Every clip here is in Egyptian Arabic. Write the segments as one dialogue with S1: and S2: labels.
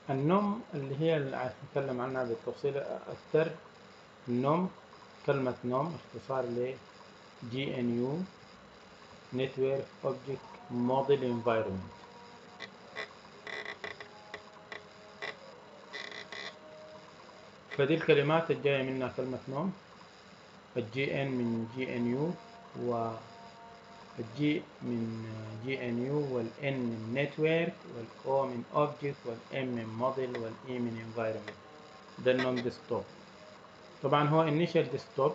S1: النوم اللي هي اللي نتكلم عنها بالتفصيل أكثر النوم كلمة نوم اختصار ل GNU Network Object Model Environment فدي الكلمات الجاية منها كلمة نوم الجي ان من جي ان يو والجي من جي ان يو والان من نتورك والاو من اوبجكت والام من موديل والاي من انفايرمنت ده النوم ديسكتوب طبعا هو انيشال ديسكتوب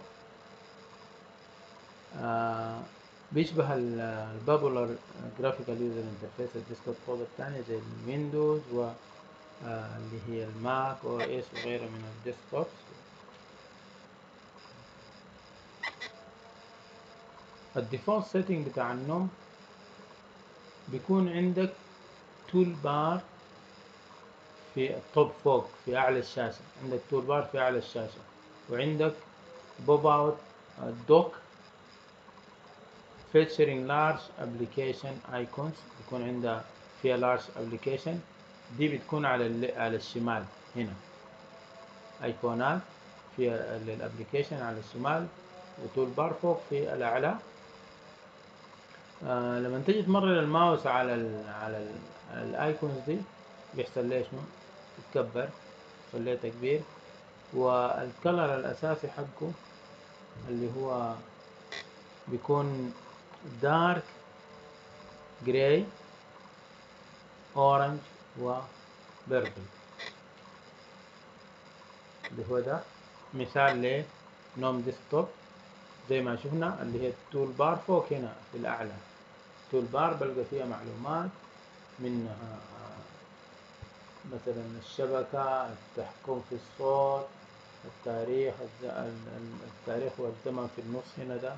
S1: آه بيشبه البابولار جرافيكال يوزر انترفيس الديسكتوب الثانية زي الويندوز و آه اللي هي الماك او اس وغيرها من الديسكتوبس الديفولت سيتنج بتاع النوم بيكون عندك تول بار في التوب فوق في اعلى الشاشة عندك تول بار في اعلى الشاشة وعندك بوب اوت دوك featuring large application icons بيكون عندها فيها large application دي بتكون على على الشمال هنا ايقونات في الابلكيشن على الشمال وتول بار فوق في الاعلى آه لما تيجي تمرر الماوس على ال على ال الايكونز دي بيحصل ليه شنو يتكبر يحصل ليه تكبير والكلر الاساسي حقه اللي هو بيكون دارك جراي اورنج وبيربل اللي هو ده مثال لنوم ديسكتوب زي ما شفنا اللي هي التول بار فوق هنا في الأعلى تول بار بلقى فيها معلومات منها مثلا الشبكة التحكم في الصوت التاريخ التاريخ والزمن في النص هنا ده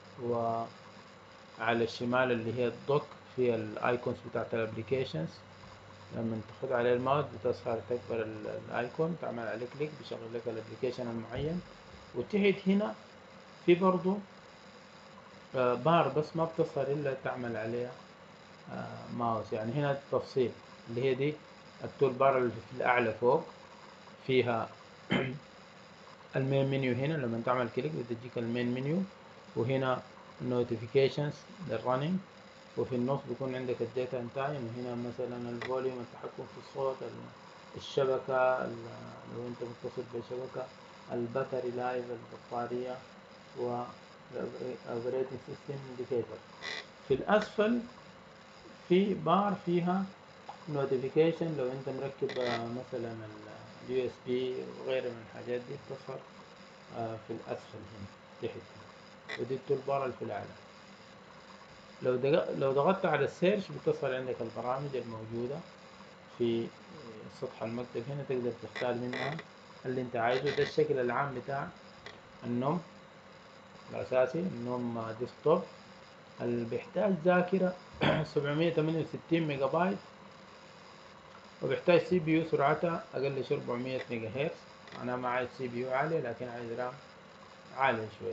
S1: وعلى الشمال اللي هي الدوك في الايكونز بتاعت الابليكيشنز لما تاخد عليه الماوس بتظهر تكبر الايكون تعمل عليه كليك بيشغل لك الابليكيشن المعين وتحت هنا في برضو بار بس ما بتظهر الا تعمل عليها ماوس يعني هنا التفصيل اللي هي دي التول بار اللي في الاعلى فوق فيها المين منيو هنا لما تعمل كليك بتجيك المين منيو وهنا notifications للرننج وفي النص بيكون عندك الداتا تايم هنا مثلا الفوليوم التحكم في الصوت الشبكة لو انت متصل بشبكة الباتري لايف البطارية و operating system indicator في الأسفل في بار فيها notification لو انت مركب مثلا اليو اس بي وغيره من الحاجات دي بتظهر في الأسفل هنا تحت ودي التول بار اللي في الأعلى لو لو ضغطت على السيرش بتظهر عندك البرامج الموجودة في سطح المكتب هنا تقدر تختار منها اللي انت عايزه ده الشكل العام بتاع النوم الأساسي النوم ديسكتوب اللي بيحتاج ذاكرة 768 ميجا بايت وبيحتاج سي بي يو سرعتها أقل شيء 400 ميجا هرتز أنا ما عايز سي بي يو عالية لكن عايز رام عالية شوية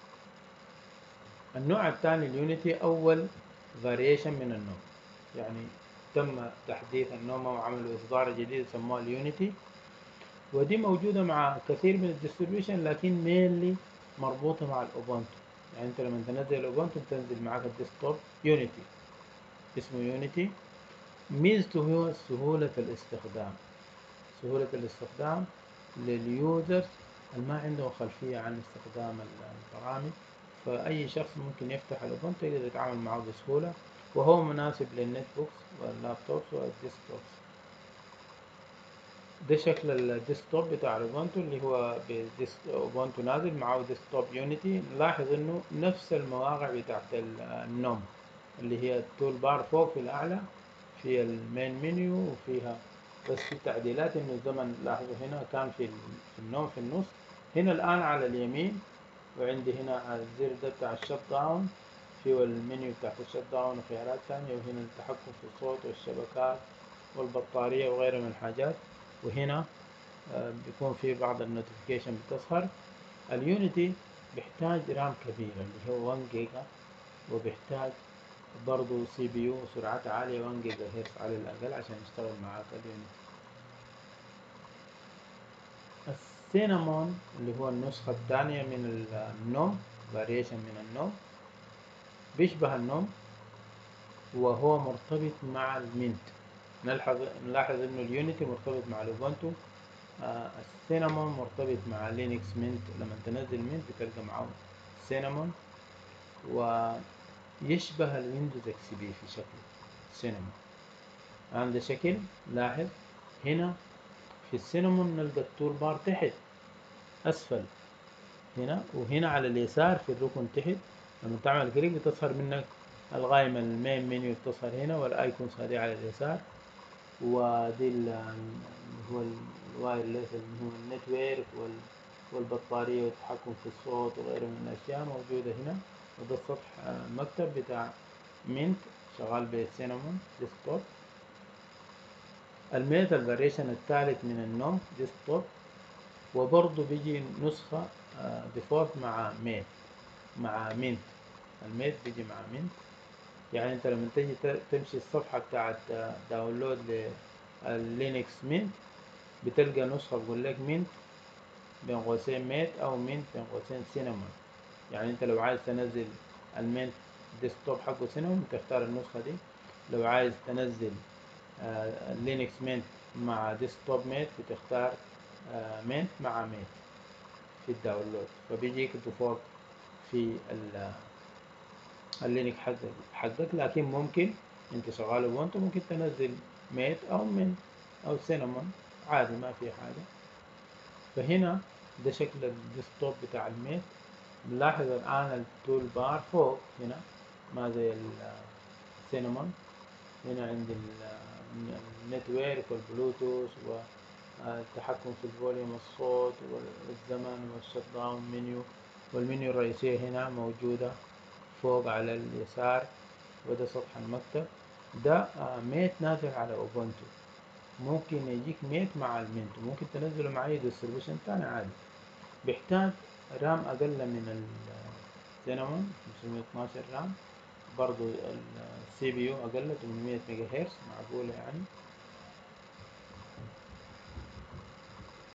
S1: النوع الثاني اليونيتي أول فاريشن من النوم يعني تم تحديث النوم وعملوا إصدار جديد سموه اليونيتي ودي موجودة مع كثير من الديستريبيوشن لكن مينلي مربوطة مع الأوبونتو يعني أنت لما تنزل الأوبونتو بتنزل معاك الديسكتوب يونيتي اسمه يونيتي ميزته هو سهولة الاستخدام سهولة الاستخدام لليوزرز اللي ما عندهم خلفية عن استخدام البرامج فأي شخص ممكن يفتح الأوبونتو يقدر يتعامل معه بسهولة وهو مناسب للنت بوكس واللابتوبس والديسكتوبس ده شكل الديسكتوب بتاع الاوبونتو اللي هو اوبونتو نازل معاه ديسكتوب يونيتي نلاحظ انه نفس المواقع بتاعت النوم اللي هي التول بار فوق في الاعلى في المين منيو وفيها بس في تعديلات انه الزمن لاحظوا هنا كان في في النوم في النص هنا الان على اليمين وعندي هنا الزر ده بتاع الشت داون في المنيو بتاعت الشت داون وخيارات ثانية وهنا التحكم في الصوت والشبكات والبطارية وغيرها من الحاجات وهنا بيكون في بعض النوتيفيكيشن بتظهر اليونيتي بيحتاج رام كبير اللي هو 1 جيجا وبيحتاج برضه سي بي يو سرعته عالية 1 جيجا هرتز على الأقل عشان يشتغل معاك اليونيتي السينامون اللي هو النسخة الثانية من النوم فاريشن من النوم بيشبه النوم وهو مرتبط مع المينت نلحظ نلاحظ انه اليونيتي مرتبط مع الاوبونتو آه السينامون مرتبط مع لينكس مينت لما تنزل مينت بتلقى معه سينامون ويشبه الويندوز اكس بي في شكله سينامون عند شكل لاحظ هنا في السينامون نلقى التول بار تحت اسفل هنا وهنا على اليسار في الركن تحت لما تعمل كليك بتظهر منك القائمة المين منيو بتظهر هنا والايكونز هذه على اليسار ودي اللي هو الوايرلس اللي هو النتورك والبطارية والتحكم في الصوت وغيره من الأشياء موجودة هنا وده السطح المكتب بتاع مينت شغال بسينامون ديسكتوب الميت الفاريشن الثالث من النوم ديسكتوب وبرضه بيجي نسخة ديفولت مع ميت مع مينت الميت بيجي مع مينت يعني انت لما تيجي تمشي الصفحة بتاعت داونلود للينكس مينت بتلقى نسخة بقول لك مينت بين قوسين ميت او مينت بين قوسين سينامون يعني انت لو عايز تنزل المينت ديسكتوب حقه سينامون تختار النسخة دي لو عايز تنزل لينكس مينت مع ديسكتوب ميت بتختار مينت مع ميت في الداونلود فبيجيك ديفولت في اللينك حقك حقك لكن ممكن انت شغال وانت ممكن تنزل ميت او من او سينامون عادي ما في حاجة فهنا ده شكل الديسكتوب بتاع الميت نلاحظ الآن التول بار فوق هنا ما زي السينامون هنا عند النتورك والبلوتوث والتحكم في الفوليوم الصوت والزمن والشت داون منيو والمنيو الرئيسية هنا موجودة فوق على اليسار وده سطح المكتب ده ميت نازل على اوبونتو ممكن يجيك ميت مع المينتو ممكن تنزله مع اي ديستريبيوشن تاني عادي بيحتاج رام اقل من السينامون 512 رام برضو السي بي يو اقل 800 ميجا هرتز معقولة يعني